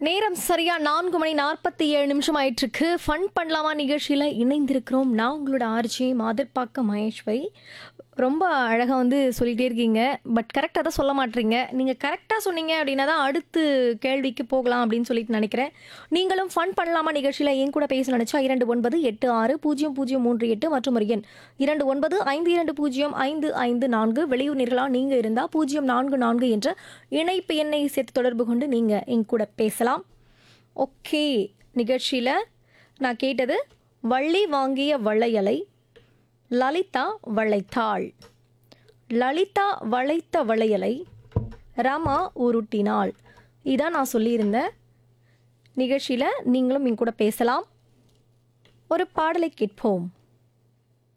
நேரம் சரியா நான்கு மணி நாற்பத்தி ஏழு நிமிஷம் ஆயிட்டிருக்கு ஃபன் பண்ணலாமா நிகழ்ச்சியில் இணைந்திருக்கிறோம் நான் உங்களோட ஆர்ஜி மாதிர்பாக்க மகேஷ்வை ரொம்ப அழகாக வந்து சொல்லிகிட்டே இருக்கீங்க பட் கரெக்டாக தான் சொல்ல மாட்டீங்க நீங்கள் கரெக்டாக சொன்னீங்க அப்படின்னா தான் அடுத்து கேள்விக்கு போகலாம் அப்படின்னு சொல்லிட்டு நினைக்கிறேன் நீங்களும் ஃபன் பண்ணலாமா நிகழ்ச்சியில் என் கூட பேச நினச்சா இரண்டு ஒன்பது எட்டு ஆறு பூஜ்ஜியம் பூஜ்ஜியம் மூன்று எட்டு மற்றும் ஒரு எண் இரண்டு ஒன்பது ஐந்து இரண்டு பூஜ்ஜியம் ஐந்து ஐந்து நான்கு வெளியூர் நேர்களாக நீங்கள் இருந்தால் பூஜ்ஜியம் நான்கு நான்கு என்ற இணைப்பு எண்ணை சேர்த்து தொடர்பு கொண்டு நீங்கள் என் கூட பேசலாம் ஓகே நிகழ்ச்சியில் நான் கேட்டது வள்ளி வாங்கிய வளையலை லலிதா வளைத்தாள் லலிதா வளைத்த வளையலை ரமா உருட்டினாள் இதான் நான் சொல்லியிருந்தேன் நிகழ்ச்சியில் நீங்களும் என் கூட பேசலாம் ஒரு பாடலை கேட்போம்